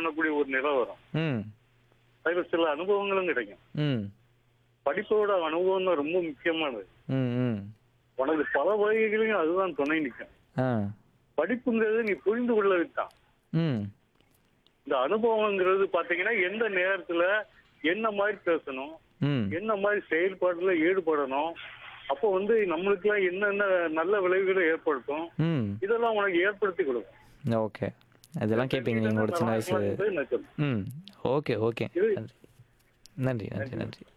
பண்ணக்கூடிய ஒரு நிலை வரும் ம் அதுல சில அனுபவங்களும் கிடைக்கும் ம் படிப்போட அனுபவம் தான் ரொம்ப முக்கியமானது ம் ம் உனக்கு பல வகைகளையும் அதுதான் துணை நிற்கும் ஆ படிப்புங்கிறது நீ புரிந்து கொள்ள விட்டான் ம் இந்த அனுபவங்கிறது பாத்தீங்கன்னா எந்த நேரத்துல என்ன மாதிரி பேசணும் ம் என்ன மாதிரி செயல்பாடுல ஈடுபடணும் அப்போ வந்து நம்மளுக்குலாம் என்னென்ன நல்ல விளைவுகளை ஏற்படுத்தும் ம் இதெல்லாம் உனக்கு ஏற்படுத்தி கொடுக்கும் ஓகே அதெல்லாம் கேட்பீங்க நீங்களோட சின்ன வயசு என்பது நான் சொல்றேன். ம் ஓகே ஓகே இது- நன்றி நன்றி நன்றி நன்றி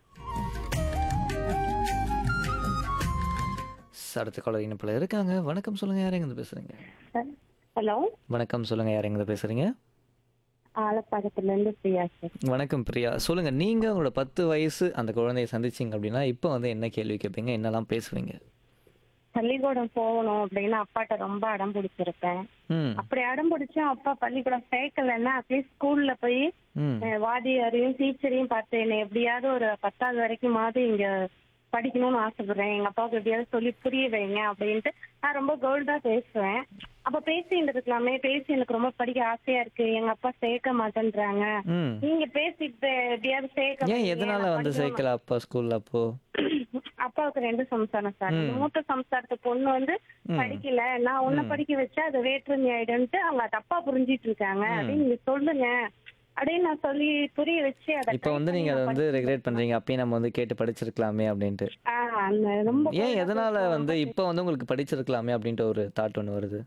அடுத்த காலர் இணைப்பில் இருக்காங்க வணக்கம் சொல்லுங்க யார் எங்க பேசுறீங்க ஹலோ வணக்கம் சொல்லுங்க யார் எங்க பேசுறீங்க ஆலப்பாக்கத்துல இருந்து பிரியா சார் வணக்கம் பிரியா சொல்லுங்க நீங்க உங்களோட பத்து வயசு அந்த குழந்தைய சந்திச்சீங்க அப்படின்னா இப்போ வந்து என்ன கேள்வி கேட்பீங்க என்னெல்லாம் பேசுவீங்க பள்ளிக்கூடம் போகணும் அப்படின்னு அப்பாட்ட ரொம்ப அடம் பிடிச்சிருப்பேன் ம் அப்படி அடம் பிடிச்சும் அப்பா பள்ளிக்கூடம் சேர்க்கலன்னா அட்லீஸ்ட் ஸ்கூல்ல போய் ம் அஹ், வாத்தியாரையும் டீச்சரையும் பார்த்து என்னை எப்படியாவது ஒரு பத்தாவது வரைக்கும் மாதிரி இங்க படிக்கணும்னு ஆசைப்படுறேன் எங்க அப்பாவுக்கு எப்படியாவது சொல்லி புரிய வைங்க அப்படின்ட்டு நான் ரொம்ப கோல்டா பேசுவேன் அப்ப பேசிட்டு இருக்கலாமே பேசி எனக்கு ரொம்ப படிக்க ஆசையா இருக்கு எங்க அப்பா சேர்க்க மாட்டேன்றாங்க ம் நீங்க பேசிட்டு எப்படியாவது சேர்க்க ஏன் வைங்க, எதனால நான் வந்து படிக்கணும். சேர்க்கல அப்பா ஸ்கூல்ல அப்போ அப்பாவுக்கு ரெண்டு சம்சாரம் சார் அந்த மூத்த சம்சாரத்து பொண்ணு வந்து படிக்கல நான் உன்னை படிக்க வச்சா அது வேற்றுமை ஆயிடும்ட்டு அவங்க தப்பா புரிஞ்சிட்டு இருக்காங்க அப்படின்னு நீங்க சொல்லுங்க அப்படின்னு நான் சொல்லி புரிய வச்சு அதை இப்போ வந்து நீங்க அதை வந்து ரெகுலேட் பண்றீங்க அப்பயே நம்ம வந்து கேட்டு படிச்சிருக்கலாமே அப்படின்ட்டு ஆஹ் அந்த ரொம்ப ஏன் எதனால வந்து இப்போ வந்து உங்களுக்கு படிச்சிருக்கலாமே அப்படின்ட்டு ஒரு தாட் ஒன்று வருது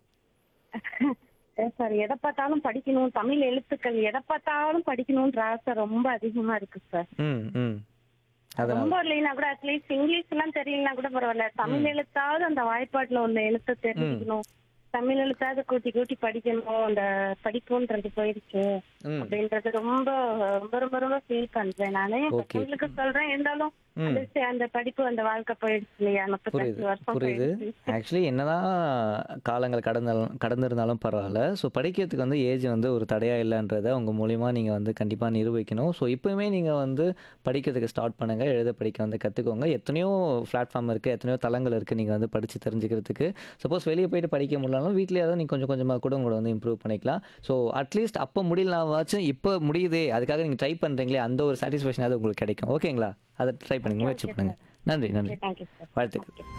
சார் எதை பார்த்தாலும் படிக்கணும் தமிழ் எழுத்துக்கள் எதை பார்த்தாலும் படிக்கணும்ன்ற ஆசை ரொம்ப அதிகமா இருக்கு சார் ம் ம் அதனால ரொம்ப இல்லைன்னா கூட அட்லீஸ்ட் இங்கிலீஷ் எல்லாம் தெரியலனா கூட பரவாயில்ல தமிழ் எழுத்தாவது அந்த வாய்ப்பாட்டுல உள்ள எழுத்து தெரிஞ்சுக்கணும் தமிழ் எழுத்தாவது கூட்டி கூட்டி படிக்கணும் அந்த படிப்புன்றது போயிடுச்சு ம் அப்படின்றது ரொம்ப ரொம்ப ரொம்ப ரொம்ப ஃபீல் பண்றேன் நானே என் Okay. பசங்களுக்கு சொல்றேன் இருந்தாலும் அது சரி, அந்த படிப்பு அந்த வாழ்க்கை போயிடுச்சு இல்லையா புரியுது முப்பத்தஞ்சு வருஷம் புரியுது போயிடுச்சு ஆக்சுவலி என்னதான் காலங்கள் கடந்தாலும் கடந்திருந்தாலும் பரவாயில்ல ஸோ படிக்கிறதுக்கு வந்து ஏஜ் வந்து ஒரு தடையா இல்லைன்றதை உங்க மூலியமா நீங்க வந்து கண்டிப்பா நிரூபிக்கணும் ஸோ இப்பவுமே நீங்க வந்து படிக்கிறதுக்கு ஸ்டார்ட் பண்ணுங்க எழுத படிக்க வந்து கத்துக்கோங்க எத்தனையோ பிளாட்ஃபார்ம் இருக்கு எத்தனையோ தளங்கள் இருக்கு நீங்க வந்து படிச்சு தெரிஞ்சுக்கிறதுக்கு சப்போஸ் வெளியே போயிட்டு படிக்க முடியலனாலும் வீட்லயே தான் நீங்க கொஞ்சம் கொஞ்சமா கூட உங்களை வந்து இம்ப்ரூவ் பண்ணிக்கலாம் ஸோ அட்லீஸ்ட் அப்போ முடியலனாச்சும் இப்போ முடியுதே அதுக்காக நீங்க ட்ரை பண்றீங்களே அந்த ஒரு சாட்டிஸ்ஃபேக்ஷன் அது உங்களுக்கு கிடைக்கும் ஓகேங்களா அதை ட்ரை பண்ணுங்க முயற்சி பண்ணுங்க நன்றி நன்றி தேங்க்யூ சார் வாழ்த்துக்கள்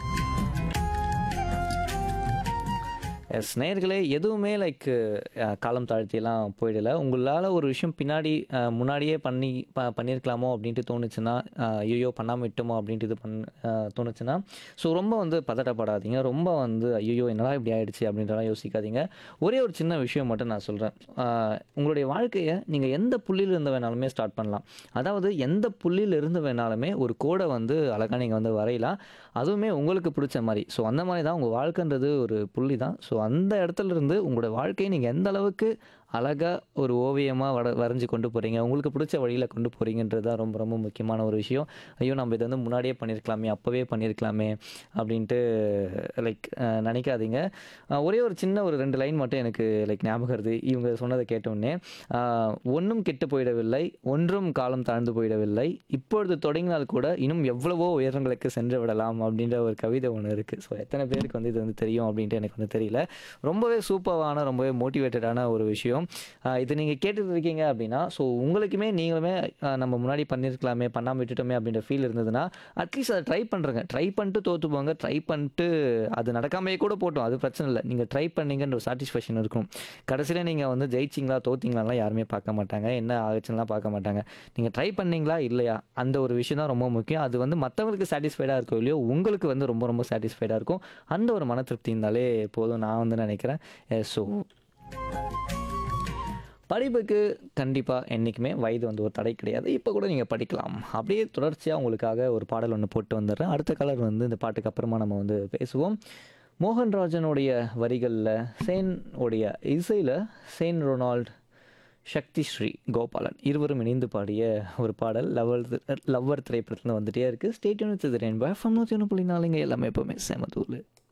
எஸ் நேர்களே எதுவுமே லைக் காலம் தாழ்த்தியெல்லாம் போயிடல உங்களால் ஒரு விஷயம் பின்னாடி அஹ், முன்னாடியே பண்ணி ப பண்ணியிருக்கலாமோ அப்படின்ட்டு தோணுச்சுன்னா அஹ், ஐயோ பண்ணாமல் விட்டோமோ அப்படின்ட்டு இது பண் அஹ், தோணுச்சுன்னா ஸோ ரொம்ப வந்து பதட்டப்படாதீங்க ரொம்ப வந்து ஐயோ என்னடா இப்படி ஆயிடுச்சு அப்படின்றலாம் யோசிக்காதீங்க ஒரே ஒரு சின்ன விஷயம் மட்டும் நான் சொல்கிறேன் உங்களுடைய வாழ்க்கையை நீங்கள் எந்த புள்ளியில இருந்து வேணாலுமே ஸ்டார்ட் பண்ணலாம் அதாவது எந்த புள்ளியில இருந்து வேணாலுமே ஒரு கோடை வந்து அழகாக நீங்கள் வந்து வரையலாம் அதுவுமே உங்களுக்கு பிடிச்ச மாதிரி ஸோ அந்த மாதிரி தான் உங்கள் வாழ்க்கைன்றது ஒரு புள்ளி தான் ஸோ அந்த இடத்துல இருந்து உங்களோட வாழ்க்கையை நீங்கள் எந்த அளவுக்கு அழகாக ஒரு ஓவியமாக வட வரைஞ்சி கொண்டு போகிறீங்க உங்களுக்கு பிடிச்ச வழியில் கொண்டு போகிறீங்கன்றது தான் ரொம்ப ரொம்ப முக்கியமான ஒரு விஷயம் ஐயோ நம்ம இதை வந்து முன்னாடியே பண்ணியிருக்கலாமே அப்போவே பண்ணியிருக்கலாமே அப்படின்ட்டு லைக் நினைக்காதீங்க அஹ், ஒரே ஒரு சின்ன ஒரு ரெண்டு லைன் மட்டும் எனக்கு லைக் ஞாபகம் வருது இவங்க சொன்னதை கேட்டோடனே ஒன்றும் கெட்டு போயிடவில்லை ஒன்றும் காலம் தாழ்ந்து போயிடவில்லை இப்பொழுது தொடங்கினால் கூட இன்னும் எவ்வளவோ உயரங்களுக்கு சென்று விடலாம் அப்படின்ற ஒரு கவிதை ஒன்று இருக்குது ஸோ எத்தனை பேருக்கு வந்து இது வந்து தெரியும் அப்படின்ட்டு எனக்கு வந்து தெரியல ரொம்பவே சூப்பரான ரொம்பவே மோட்டிவேட்டடான ஒரு விஷயம் ஆஹ் இது நீங்கள் கேட்டுட்டு இருக்கீங்க அப்படின்னா ஸோ உங்களுக்குமே நீங்களுமே ஆஹ் நம்ம முன்னாடி பண்ணியிருக்கலாமே பண்ணாமல் விட்டுட்டோமே அப்படின்ற ஃபீல் இருந்ததுன்னா அட்லீஸ்ட் அதை ட்ரை பண்ணுறங்க ட்ரை பண்ணிட்டு தோற்று போங்க ட்ரை பண்ணிட்டு அது நடக்காமையே கூட போட்டோம் அது பிரச்சனை இல்லை நீங்கள் ட்ரை பண்ணீங்கன்ற ஒரு சாட்டிஸ்ஃபேக்ஷன் இருக்கும் கடைசியில் நீங்கள் வந்து ஜெயிச்சிங்களா தோத்திங்களாலாம் யாருமே பார்க்க மாட்டாங்க என்ன ஆச்சுலாம் பார்க்க மாட்டாங்க நீங்கள் ட்ரை பண்ணீங்களா இல்லையா அந்த ஒரு விஷயம் தான் ரொம்ப முக்கியம் அது வந்து மற்றவங்களுக்கு சாட்டிஸ்ஃபைடாக இருக்கோ இல்லையோ உங்களுக்கு வந்து ரொம்ப ரொம்ப சாட்டிஸ்ஃபைடாக இருக்கும் அந்த ஒரு மன திருப்தி இருந்தாலே போதும் நான் வந்து நினைக்கிறேன் ஸோ படிப்புக்கு கண்டிப்பாக என்றைக்குமே வயது வந்து ஒரு தடை கிடையாது இப்போ கூட நீங்கள் படிக்கலாம் அப்படியே தொடர்ச்சியாக உங்களுக்காக ஒரு பாடல் ஒன்று போட்டு வந்துடுறேன் அடுத்த கலர் வந்து இந்த பாட்டுக்கு அப்புறமா நம்ம வந்து பேசுவோம் மோகன்ராஜனுடைய வரிகளில் சேன் உடைய இசையில் சேன் ரொனால்ட் சக்தி ஸ்ரீ கோபாலன் இருவரும் இணைந்து பாடிய ஒரு பாடல் லவர் லவ்வர் திரைப்படத்தில் வந்துட்டே இருக்குது ஸ்டேட்யூன் வித் ரெயின்போ எஃப்எம் நூற்றி ஒன்று புள்ளி நாலுங்க எல்லாமே எப்போவுமே செமதூர்